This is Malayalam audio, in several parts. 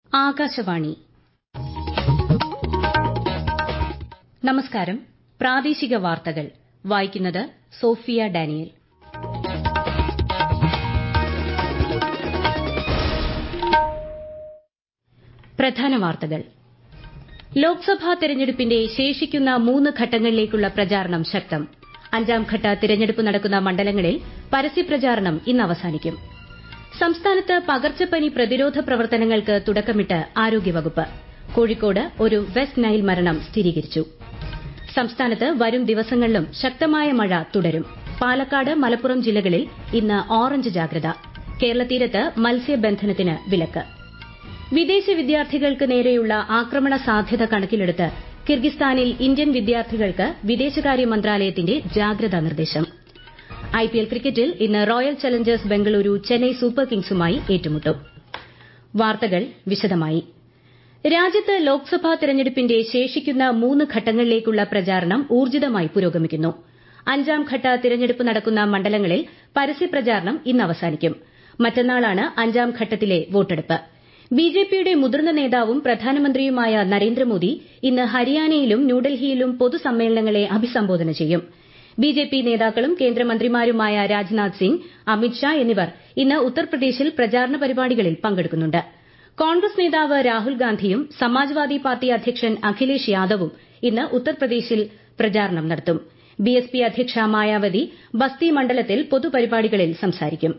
ആകാശവാണി നമസ്കാരം പ്രാദേശിക വാർത്തകൾ വായിക്കുന്നത് സോഫിയ ഡാനിയൽ പ്രധാന വാർത്തകൾ ലോക്സഭാ തെരഞ്ഞെടുപ്പിന്റെ ശേഷിക്കുന്ന മൂന്ന് ഘട്ടങ്ങളിലേക്കുള്ള പ്രചാരണം ശക്തം അഞ്ചാംഘട്ട തിരഞ്ഞെടുപ്പ് നടക്കുന്ന മണ്ഡലങ്ങളിൽ പരസ്യപ്രചാരണം ഇന്ന് അവസാനിക്കും സംസ്ഥാനത്ത് പകർച്ചപ്പനി പ്രതിരോധ പ്രവർത്തനങ്ങൾക്ക് തുടക്കമിട്ട് ആരോഗ്യവകുപ്പ് കോഴിക്കോട് ഒരു വെസ്റ്റ് നൈൽ മരണം സ്ഥിരീകരിച്ചു സംസ്ഥാനത്ത് വരും ദിവസങ്ങളിലും ശക്തമായ മഴ തുടരും പാലക്കാട് മലപ്പുറം ജില്ലകളിൽ ഇന്ന് ഓറഞ്ച് ജാഗ്രത കേരളതീരത്ത് മത്സ്യബന്ധനത്തിന് വിലക്ക് വിദേശ വിദ്യാർത്ഥികൾക്ക് നേരെയുള്ള ആക്രമണ സാധ്യത കണക്കിലെടുത്ത് കിർഗിസ്ഥാനിൽ ഇന്ത്യൻ വിദ്യാർത്ഥികൾക്ക് വിദേശകാര്യ മന്ത്രാലയത്തിന്റെ ജാഗ്രതാ നിർദ്ദേശം ഐപിഎൽ ക്രിക്കറ്റിൽ ഇന്ന് royal challengers Bengaluru Chennai super കിങ്സുമായി ഏറ്റുമുട്ടും വാർത്തകൾ വിശദമായി രാജ്യത്ത് ലോക്സഭാ തെരഞ്ഞെടുപ്പിന്റെ ശേഷിക്കുന്ന മൂന്ന് ഘട്ടങ്ങളിലേക്കുള്ള പ്രചാരണം ഊർജ്ജിതമായി പുരോഗമിക്കുന്നു അഞ്ചാംഘട്ട തിരഞ്ഞെടുപ്പ് നടക്കുന്ന മണ്ഡലങ്ങളിൽ പരസ്യപ്രചാരണം ഇന്ന് അവസാനിക്കും മറ്റന്നാളാണ് അഞ്ചാം ഘട്ടത്തിലെ വോട്ടെടുപ്പ് ബിജെപിയുടെ മുതിർന്ന നേതാവും പ്രധാനമന്ത്രിയുമായ നരേന്ദ്രമോദി ഇന്ന് ഹരിയാനയിലും ന്യൂഡൽഹിയിലും പൊതുസമ്മേളനങ്ങളെ അഭിസംബോധന ചെയ്യും ബിജെപി നേതാക്കളും കേന്ദ്രമന്ത്രിമാരുമായ രാജ്നാഥ് സിംഗ് അമിത്ഷാ എന്നിവർ ഇന്ന് ഉത്തർപ്രദേശിൽ പ്രചാരണ പരിപാടികളിൽ പങ്കെടുക്കുന്നുണ്ട് കോൺഗ്രസ് നേതാവ് രാഹുൽ ഗാന്ധിയും സമാജ്വാദി പാർട്ടി അധ്യക്ഷൻ അഖിലേഷ് യാദവും ഇന്ന് ഉത്തർപ്രദേശിൽ പ്രചാരണം നടത്തും ബിഎസ്പി അധ്യക്ഷ മായാവതി ബസ്തി മണ്ഡലത്തിൽ പൊതുപരിപാടികളിൽ സംസാരിക്കും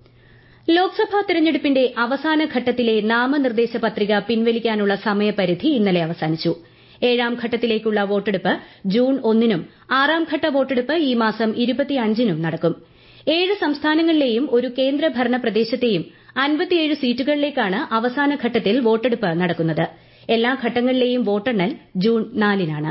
ലോക്സഭാ തെരഞ്ഞെടുപ്പിന്റെ അവസാന ഘട്ടത്തിലെ നാമനിർദ്ദേശ പത്രിക പിൻവലിക്കാനുള്ള സമയപരിധി ഇന്നലെ അവസാനിച്ചു ഏഴാം ഘട്ടത്തിലേക്കുള്ള വോട്ടെടുപ്പ് ജൂൺ ഒന്നിനും ആറാം ഘട്ട വോട്ടെടുപ്പ് ഈ മാസം ഇരുപത്തിയഞ്ചിനും നടക്കും ഏഴ് സംസ്ഥാനങ്ങളിലെയും ഒരു കേന്ദ്രഭരണ പ്രദേശത്തെയും അൻപത്തിയേഴ് സീറ്റുകളിലേക്കാണ് അവസാന ഘട്ടത്തിൽ വോട്ടെടുപ്പ് നടക്കുന്നത് എല്ലാ ഘട്ടങ്ങളിലെയും വോട്ടെണ്ണൽ ജൂൺ നാലിനാണ്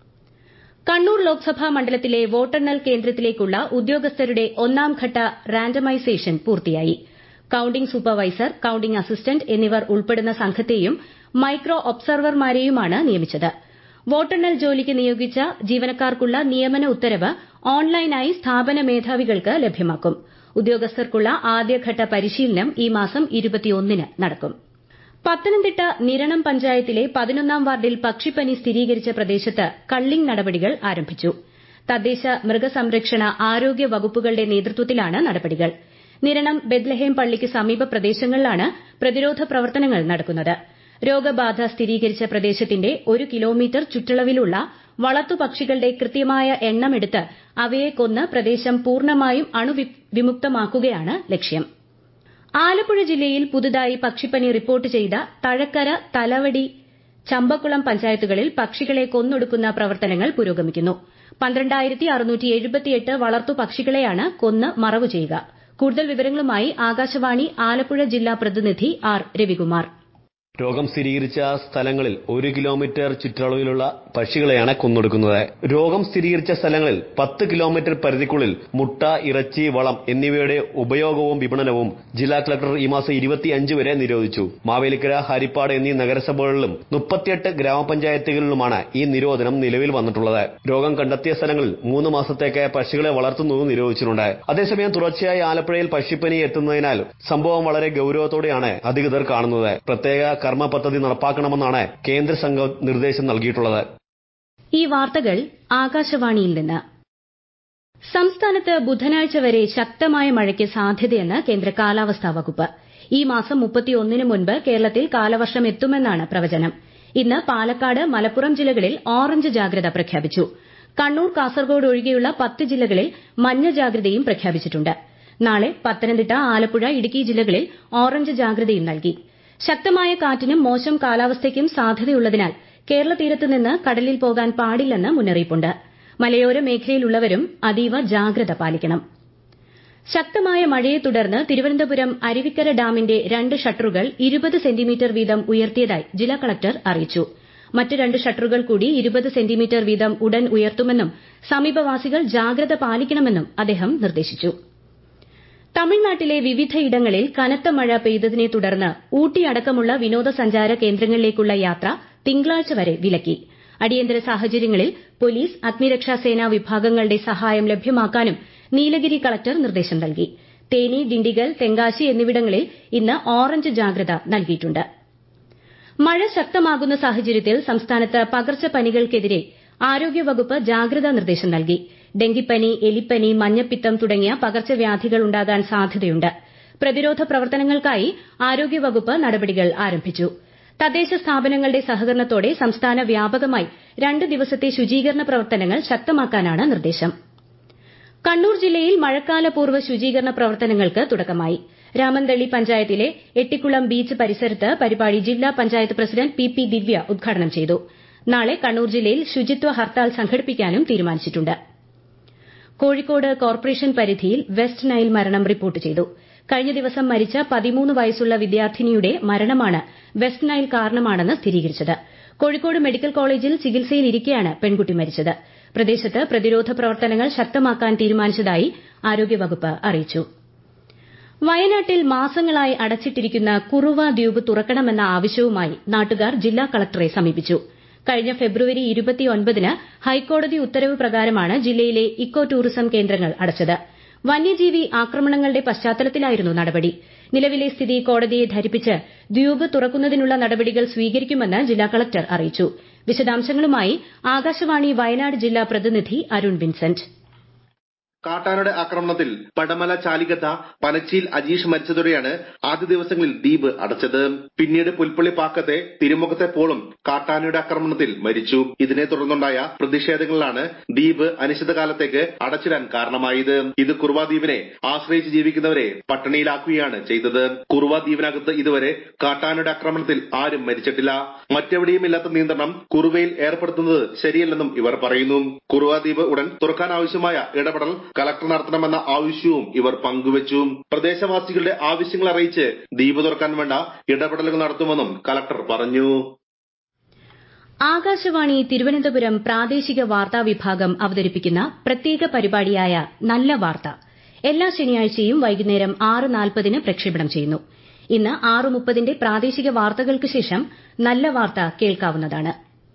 കണ്ണൂർ ലോക്സഭാ മണ്ഡലത്തിലെ വോട്ടെണ്ണൽ കേന്ദ്രത്തിലേക്കുള്ള ഉദ്യോഗസ്ഥരുടെ ഒന്നാംഘട്ട റാൻഡമൈസേഷൻ പൂർത്തിയായി കൌണ്ടിംഗ് സൂപ്പർവൈസർ കൌണ്ടിംഗ് അസിസ്റ്റന്റ് എന്നിവർ ഉൾപ്പെടുന്ന സംഘത്തെയും മൈക്രോ ഒബ്സർവർമാരെയുമാണ് നിയമിച്ചത് വോട്ടെണ്ണൽ ജോലിക്ക് നിയോഗിച്ച ജീവനക്കാർക്കുള്ള നിയമന ഉത്തരവ് ഓൺലൈനായി സ്ഥാപന മേധാവികൾക്ക് ലഭ്യമാക്കും ഉദ്യോഗസ്ഥർക്കുള്ള ആദ്യഘട്ട പരിശീലനം ഈ മാസം ഇരുപത്തിയൊന്നിന് നടക്കും പത്തനംതിട്ട നിരണം പഞ്ചായത്തിലെ പതിനൊന്നാം വാർഡിൽ പക്ഷിപ്പനി സ്ഥിരീകരിച്ച പ്രദേശത്ത് കള്ളിംഗ് നടപടികൾ ആരംഭിച്ചു തദ്ദേശ മൃഗസംരക്ഷണ ആരോഗ്യ വകുപ്പുകളുടെ നേതൃത്വത്തിലാണ് നടപടികൾ നിരണം ബെത്ലഹേം പള്ളിക്ക് സമീപ പ്രദേശങ്ങളിലാണ് പ്രതിരോധ പ്രവർത്തനങ്ങൾ നടക്കുന്നത് രോഗബാധ സ്ഥിരീകരിച്ച പ്രദേശത്തിന്റെ ഒരു കിലോമീറ്റർ ചുറ്റളവിലുള്ള വളർത്തുപക്ഷികളുടെ കൃത്യമായ എണ്ണമെടുത്ത് അവയെ കൊന്ന് പ്രദേശം പൂർണ്ണമായും അണുവിമുക്തമാക്കുകയാണ് ലക്ഷ്യം ആലപ്പുഴ ജില്ലയിൽ പുതുതായി പക്ഷിപ്പനി റിപ്പോർട്ട് ചെയ്ത തഴക്കര തലവടി ചമ്പക്കുളം പഞ്ചായത്തുകളിൽ പക്ഷികളെ കൊന്നൊടുക്കുന്ന പ്രവർത്തനങ്ങൾ പുരോഗമിക്കുന്നു വളർത്തുപക്ഷികളെയാണ് കൊന്ന് മറവു ചെയ്യുക കൂടുതൽ വിവരങ്ങളുമായി ആകാശവാണി ആലപ്പുഴ ജില്ലാ പ്രതിനിധി ആർ രവികുമാർ രോഗം സ്ഥിരീകരിച്ച സ്ഥലങ്ങളിൽ ഒരു കിലോമീറ്റർ ചുറ്റളവിലുള്ള പക്ഷികളെയാണ് കൊന്നൊടുക്കുന്നത് രോഗം സ്ഥിരീകരിച്ച സ്ഥലങ്ങളിൽ പത്ത് കിലോമീറ്റർ പരിധിക്കുള്ളിൽ മുട്ട ഇറച്ചി വളം എന്നിവയുടെ ഉപയോഗവും വിപണനവും ജില്ലാ കളക്ടർ ഈ മാസം ഇരുപത്തിയഞ്ച് വരെ നിരോധിച്ചു മാവേലിക്കര ഹരിപ്പാട് എന്നീ നഗരസഭകളിലും മുപ്പത്തിയെട്ട് ഗ്രാമപഞ്ചായത്തുകളിലുമാണ് ഈ നിരോധനം നിലവിൽ വന്നിട്ടുള്ളത് രോഗം കണ്ടെത്തിയ സ്ഥലങ്ങളിൽ മൂന്ന് മാസത്തേക്ക് പക്ഷികളെ വളർത്തുന്നതും നിരോധിച്ചിട്ടുണ്ട് അതേസമയം തുടർച്ചയായി ആലപ്പുഴയിൽ പക്ഷിപ്പനി എത്തുന്നതിനാൽ സംഭവം വളരെ ഗൌരവത്തോടെയാണ് അധികൃതർ കാണുന്നത് പ്രത്യേക കർമ്മ പദ്ധതി നടപ്പാക്കണമെന്നാണ് കേന്ദ്ര സംഘം നിർദ്ദേശം നൽകിയിട്ടുള്ളത് ഈ വാർത്തകൾ ആകാശവാണിയിൽ നിന്ന് സംസ്ഥാനത്ത് ബുധനാഴ്ച വരെ ശക്തമായ മഴയ്ക്ക് സാധ്യതയെന്ന് കേന്ദ്ര കാലാവസ്ഥാ വകുപ്പ് ഈ മാസം മുപ്പത്തിയൊന്നിന് മുൻപ് കേരളത്തിൽ കാലവർഷം എത്തുമെന്നാണ് പ്രവചനം ഇന്ന് പാലക്കാട് മലപ്പുറം ജില്ലകളിൽ ഓറഞ്ച് ജാഗ്രത പ്രഖ്യാപിച്ചു കണ്ണൂർ കാസർഗോഡ് ഒഴികെയുള്ള പത്ത് ജില്ലകളിൽ മഞ്ഞ ജാഗ്രതയും പ്രഖ്യാപിച്ചിട്ടുണ്ട് നാളെ പത്തനംതിട്ട ആലപ്പുഴ ഇടുക്കി ജില്ലകളിൽ ഓറഞ്ച് ജാഗ്രതയും നൽകി ശക്തമായ കാറ്റിനും മോശം കാലാവസ്ഥയ്ക്കും സാധ്യതയുള്ളതിനാൽ കേരള തീരത്ത് നിന്ന് കടലിൽ പോകാൻ പാടില്ലെന്ന് മുന്നറിയിപ്പുണ്ട് മലയോര മേഖലയിലുള്ളവരും അതീവ ജാഗ്രത പാലിക്കണം ശക്തമായ മഴയെ തുടർന്ന് തിരുവനന്തപുരം അരുവിക്കര ഡാമിന്റെ രണ്ട് ഷട്ടറുകൾ ഇരുപത് സെന്റിമീറ്റർ വീതം ഉയർത്തിയതായി ജില്ലാ കളക്ടർ അറിയിച്ചു മറ്റ് രണ്ട് ഷട്ടറുകൾ കൂടി ഇരുപത് സെന്റിമീറ്റർ വീതം ഉടൻ ഉയർത്തുമെന്നും സമീപവാസികൾ ജാഗ്രത പാലിക്കണമെന്നും അദ്ദേഹം നിർദ്ദേശിച്ചു തമിഴ്നാട്ടിലെ വിവിധയിടങ്ങളിൽ കനത്ത മഴ പെയ്തതിനെ തുടർന്ന് ഊട്ടി അടക്കമുള്ള വിനോദസഞ്ചാര കേന്ദ്രങ്ങളിലേക്കുള്ള യാത്ര തിങ്കളാഴ്ച വരെ വിലക്കി അടിയന്തര സാഹചര്യങ്ങളിൽ പോലീസ് അഗ്നിരക്ഷാസേനാ വിഭാഗങ്ങളുടെ സഹായം ലഭ്യമാക്കാനും നീലഗിരി കളക്ടർ നിർദ്ദേശം നൽകി തേനി ഡിണ്ടിഗൽ തെങ്കാശി എന്നിവിടങ്ങളിൽ ഇന്ന് ഓറഞ്ച് ജാഗ്രത നൽകിയിട്ടുണ്ട് മഴ ശക്തമാകുന്ന സാഹചര്യത്തിൽ സംസ്ഥാനത്ത് പകർച്ചപ്പനികൾക്കെതിരെ ആരോഗ്യവകുപ്പ് ജാഗ്രതാ നിർദ്ദേശം നൽകി ഡെങ്കിപ്പനി എലിപ്പനി മഞ്ഞപ്പിത്തം തുടങ്ങിയ പകർച്ചവ്യാധികൾ ഉണ്ടാകാൻ സാധ്യതയുണ്ട് പ്രതിരോധ പ്രവർത്തനങ്ങൾക്കായി ആരോഗ്യവകുപ്പ് നടപടികൾ ആരംഭിച്ചു തദ്ദേശ സ്ഥാപനങ്ങളുടെ സഹകരണത്തോടെ സംസ്ഥാന വ്യാപകമായി രണ്ട് ദിവസത്തെ ശുചീകരണ പ്രവർത്തനങ്ങൾ ശക്തമാക്കാനാണ് നിർദ്ദേശം കണ്ണൂർ ജില്ലയിൽ മഴക്കാലപൂർവ്വ ശുചീകരണ പ്രവർത്തനങ്ങൾക്ക് തുടക്കമായി രാമന്തളി പഞ്ചായത്തിലെ എട്ടിക്കുളം ബീച്ച് പരിസരത്ത് പരിപാടി ജില്ലാ panchayat president P P Divya ഉദ്ഘാടനം ചെയ്തു നാളെ കണ്ണൂർ ജില്ലയിൽ ശുചിത്വ ഹർത്താൽ സംഘടിപ്പിക്കാനും തീരുമാനിച്ചിട്ടുണ്ട് കോഴിക്കോട് കോർപ്പറേഷൻ പരിധിയിൽ വെസ്റ്റ് നൈൽ മരണം റിപ്പോർട്ട് ചെയ്തു കഴിഞ്ഞ ദിവസം മരിച്ച പതിമൂന്ന് വയസ്സുള്ള വിദ്യാർത്ഥിനിയുടെ മരണമാണ് വെസ്റ്റ് നൈൽ കാരണമാണെന്ന് സ്ഥിരീകരിച്ചത് കോഴിക്കോട് മെഡിക്കൽ കോളേജിൽ ചികിത്സയിലിരിക്കെയാണ് പെൺകുട്ടി മരിച്ചത് പ്രദേശത്ത് പ്രതിരോധ പ്രവർത്തനങ്ങൾ ശക്തമാക്കാൻ തീരുമാനിച്ചതായി ആരോഗ്യവകുപ്പ് അറിയിച്ചു വയനാട്ടിൽ മാസങ്ങളായി അടച്ചിട്ടിരിക്കുന്ന കുറുവ ദ്വീപ് തുറക്കണമെന്ന ആവശ്യവുമായി നാട്ടുകാർ ജില്ലാ കളക്ടറെ സമീപിച്ചു കഴിഞ്ഞ ഫെബ്രുവരി ഇരുപത്തിയൊൻപതിന് ഹൈക്കോടതി ഉത്തരവ് പ്രകാരമാണ് ജില്ലയിലെ ഇക്കോ ടൂറിസം കേന്ദ്രങ്ങൾ അടച്ചത് വന്യജീവി ആക്രമണങ്ങളുടെ പശ്ചാത്തലത്തിലായിരുന്നു നടപടി നിലവിലെ സ്ഥിതി കോടതിയെ ധരിപ്പിച്ച് ദ്വീപ് തുറക്കുന്നതിനുള്ള നടപടികൾ സ്വീകരിക്കുമെന്ന് ജില്ലാ കളക്ടർ അറിയിച്ചു വിശദാംശങ്ങളുമായി ആകാശവാണി വയനാട് ജില്ലാ പ്രതിനിധി അരുൺ വിൻസെന്റ് കാട്ടാനയുടെ ആക്രമണത്തിൽ പടമല ചാലികത്ത പനച്ചിയിൽ അജീഷ് മരിച്ചതോടെയാണ് ആദ്യ ദിവസങ്ങളിൽ ദ്വീപ് അടച്ചത് പിന്നീട് പുൽപ്പള്ളി പാക്കത്തെ തിരുമുഖത്തെ പോളും കാട്ടാനയുടെ ആക്രമണത്തിൽ മരിച്ചു ഇതിനെ തുടർന്നുണ്ടായ പ്രതിഷേധങ്ങളിലാണ് ദ്വീപ് അനിശ്ചിതകാലത്തേക്ക് അടച്ചിടാൻ കാരണമായത് ഇത് കുറുവ ദ്വീപിനെ ആശ്രയിച്ച് ജീവിക്കുന്നവരെ പട്ടിണിയിലാക്കുകയാണ് ചെയ്തത് കുറുവ ദ്വീപിനകത്ത് ഇതുവരെ കാട്ടാനയുടെ ആക്രമണത്തിൽ ആരും മരിച്ചിട്ടില്ല മറ്റെവിടെയും ഇല്ലാത്ത നിയന്ത്രണം കുറുവയിൽ ഏർപ്പെടുത്തുന്നത് ശരിയല്ലെന്നും ഇവർ പറയുന്നു കുറുവ ദ്വീപ് ഉടൻ തുറക്കാനാവശ്യമായ ഇടപെടൽ കളക്ടർ നടത്തണമെന്ന ആവശ്യവും ഇവർ പങ്കുവച്ചു പ്രദേശവാസികളുടെ ആവശ്യങ്ങൾ അറിയിച്ച് ദ്വീപ് തുറക്കാൻ വേണ്ട ഇടപെടലുകൾ നടത്തുമെന്നും കളക്ടർ പറഞ്ഞു ആകാശവാണി തിരുവനന്തപുരം പ്രാദേശിക വാർത്താ വിഭാഗം അവതരിപ്പിക്കുന്ന പ്രത്യേക പരിപാടിയായ നല്ല വാർത്ത എല്ലാ ശനിയാഴ്ചയും വൈകുന്നേരം ആറ് നാൽപ്പതിന് പ്രക്ഷേപണം ചെയ്യുന്നു ഇന്ന് ആറ് മുപ്പതിന്റെ പ്രാദേശിക വാർത്തകൾക്ക് ശേഷം നല്ല വാർത്ത കേൾക്കാവുന്നതാണ്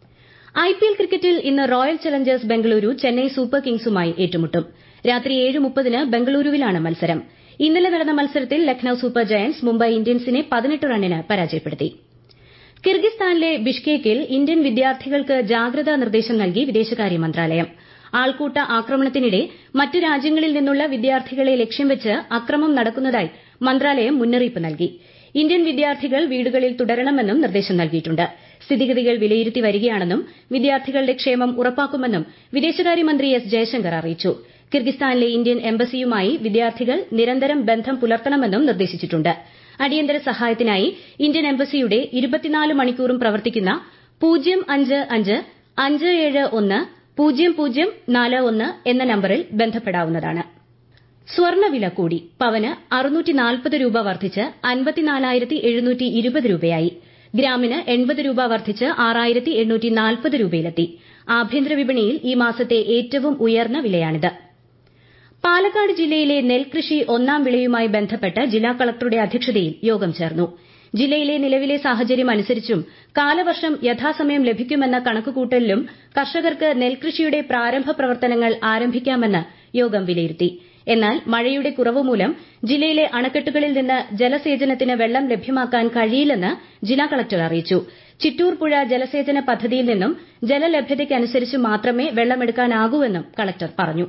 ഐപിഎൽ ക്രിക്കറ്റിൽ ഇന്ന് royal challengers Bengaluru Chennai super കിങ്സുമായി ഏറ്റുമുട്ടും രാത്രി ഏഴ് മുപ്പതിന് ബംഗളൂരുവിലാണ് മത്സരം ഇന്നലെ നടന്ന മത്സരത്തിൽ ലക്നൌ സൂപ്പർ ജയന്റ്സ് മുംബൈ ഇന്ത്യൻസിനെ പതിനെട്ട് റണ്ണിന് പരാജയപ്പെടുത്തി കിർഗിസ്ഥാനിലെ ബിഷ്കേക്കിൽ ഇന്ത്യൻ വിദ്യാർത്ഥികൾക്ക് ജാഗ്രതാ നിർദ്ദേശം നൽകി വിദേശകാര്യ മന്ത്രാലയം ആൾക്കൂട്ട ആക്രമണത്തിനിടെ മറ്റ് രാജ്യങ്ങളിൽ നിന്നുള്ള വിദ്യാർത്ഥികളെ ലക്ഷ്യം വെച്ച് അക്രമം നടക്കുന്നതായി മന്ത്രാലയം മുന്നറിയിപ്പ് നൽകി ഇന്ത്യൻ വിദ്യാർത്ഥികൾ വീടുകളിൽ തുടരണമെന്നും നിർദ്ദേശം നൽകിയിട്ടുണ്ട് സ്ഥിതിഗതികൾ വിലയിരുത്തി വരികയാണെന്നും വിദ്യാർത്ഥികളുടെ ക്ഷേമം ഉറപ്പാക്കുമെന്നും വിദേശകാര്യമന്ത്രി എസ് ജയശങ്കർ അറിയിച്ചു കിർഗിസ്ഥാനിലെ ഇന്ത്യൻ എംബസിയുമായി വിദ്യാർത്ഥികൾ നിരന്തരം ബന്ധം പുലർത്തണമെന്നും നിർദ്ദേശിച്ചിട്ടുണ്ട് അടിയന്തര സഹായത്തിനായി ഇന്ത്യൻ എംബസിയുടെ ഇരുപത്തിനാല് മണിക്കൂറും പ്രവർത്തിക്കുന്ന പൂജ്യം അഞ്ച് അഞ്ച് അഞ്ച് ഏഴ് ഒന്ന് പൂജ്യം പൂജ്യം നാല് ഒന്ന് എന്ന നമ്പറിൽ ബന്ധപ്പെടാവുന്നതാണ് സ്വർണ്ണവില കൂടി പവന് അറുന്നൂറ്റി നാൽപ്പത് രൂപ വർദ്ധിച്ച് അൻപത്തിനാലായിരത്തി എഴുന്നൂറ്റി ഇരുപത് രൂപയായി ഗ്രാമിന് എൺപത് രൂപ വർദ്ധിച്ച് ആറായിരത്തി എണ്ണൂറ്റി നാൽപ്പത് രൂപയിലെത്തി ആഭ്യന്തര വിപണിയിൽ ഈ മാസത്തെ ഏറ്റവും ഉയർന്ന വിലയാണിത് പാലക്കാട് ജില്ലയിലെ നെൽകൃഷി ഒന്നാം വിളയുമായി ബന്ധപ്പെട്ട് ജില്ലാ കളക്ടറുടെ അധ്യക്ഷതയിൽ യോഗം ചേർന്നു ജില്ലയിലെ നിലവിലെ സാഹചര്യം അനുസരിച്ചും കാലവർഷം യഥാസമയം ലഭിക്കുമെന്ന കണക്കുകൂട്ടലിലും കർഷകർക്ക് നെൽകൃഷിയുടെ പ്രാരംഭ പ്രവർത്തനങ്ങൾ ആരംഭിക്കാമെന്ന് യോഗം വിലയിരുത്തി എന്നാൽ മഴയുടെ കുറവ് മൂലം ജില്ലയിലെ അണക്കെട്ടുകളിൽ നിന്ന് ജലസേചനത്തിന് വെള്ളം ലഭ്യമാക്കാൻ കഴിയില്ലെന്ന് ജില്ലാ കളക്ടർ അറിയിച്ചു ചിറ്റൂർ പുഴ ജലസേചന പദ്ധതിയിൽ നിന്നും ജലലഭ്യതയ്ക്കനുസരിച്ച് മാത്രമേ വെള്ളമെടുക്കാനാകൂവെന്നും കളക്ടർ പറഞ്ഞു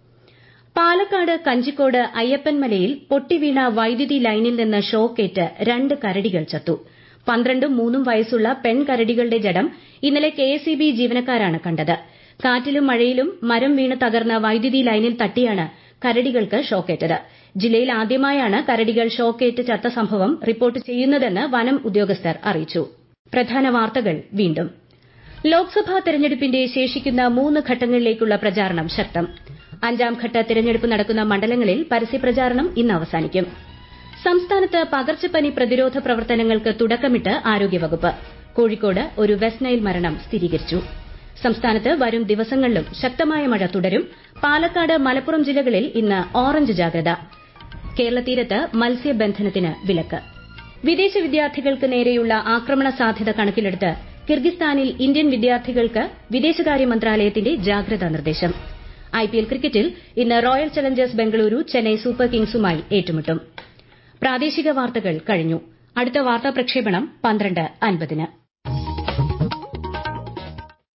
പാലക്കാട് കഞ്ചിക്കോട് അയ്യപ്പൻമലയിൽ പൊട്ടിവീണ വൈദ്യുതി ലൈനിൽ നിന്ന് ഷോക്കേറ്റ് രണ്ട് കരടികൾ ചത്തു പന്ത്രണ്ടും മൂന്നും വയസ്സുള്ള പെൺകരടികളുടെ ജഡം ഇന്നലെ കെഎസ്ഇബി ജീവനക്കാരാണ് കണ്ടത് കാറ്റിലും മഴയിലും മരം വീണ് തകർന്ന വൈദ്യുതി ലൈനിൽ തട്ടിയാണ് കരടികൾക്ക് ഷോക്കേറ്റത് ജില്ലയിൽ ആദ്യമായാണ് കരടികൾ ഷോക്കേറ്റ് ചത്ത സംഭവം റിപ്പോർട്ട് ചെയ്യുന്നതെന്ന് വനം ഉദ്യോഗസ്ഥർ അറിയിച്ചു പ്രധാന വാർത്തകൾ വീണ്ടും ലോക്സഭാ തെരഞ്ഞെടുപ്പിന്റെ ശേഷിക്കുന്ന മൂന്ന് ഘട്ടങ്ങളിലേക്കുള്ള പ്രചാരണം ശക്തം അഞ്ചാം ഘട്ട തെരഞ്ഞെടുപ്പ് നടക്കുന്ന മണ്ഡലങ്ങളിൽ പരസ്യപ്രചാരണം ഇന്ന് അവസാനിക്കും സംസ്ഥാനത്ത് പകർച്ചപ്പനി പ്രതിരോധ പ്രവർത്തനങ്ങൾക്ക് തുടക്കമിട്ട് ആരോഗ്യവകുപ്പ് കോഴിക്കോട് ഒരു വെസ്റ്റ് നൈൽ മരണം സ്ഥിരീകരിച്ചു സംസ്ഥാനത്ത് വരും ദിവസങ്ങളിലും ശക്തമായ മഴ തുടരും പാലക്കാട് മലപ്പുറം ജില്ലകളിൽ ഇന്ന് ഓറഞ്ച് ജാഗ്രത കേരള തീരത്ത് മത്സ്യബന്ധനത്തിന് വിലക്ക് വിദേശ വിദ്യാർത്ഥികൾക്ക് നേരെയുള്ള ആക്രമണ സാധ്യത കണക്കിലെടുത്ത് കിർഗിസ്ഥാനിൽ ഇന്ത്യൻ വിദ്യാർത്ഥികൾക്ക് വിദേശകാര്യ മന്ത്രാലയത്തിന്റെ ജാഗ്രതാ നിർദ്ദേശം ഐപിഎൽ ക്രിക്കറ്റിൽ ഇന്ന് royal challengers Bengaluru Chennai super കിങ്സുമായി ഏറ്റുമുട്ടും പ്രാദേശിക വാർത്തകൾ കഴിഞ്ഞു അടുത്ത വാർത്താ പ്രക്ഷേപണം പന്ത്രണ്ട് അൻപതിന്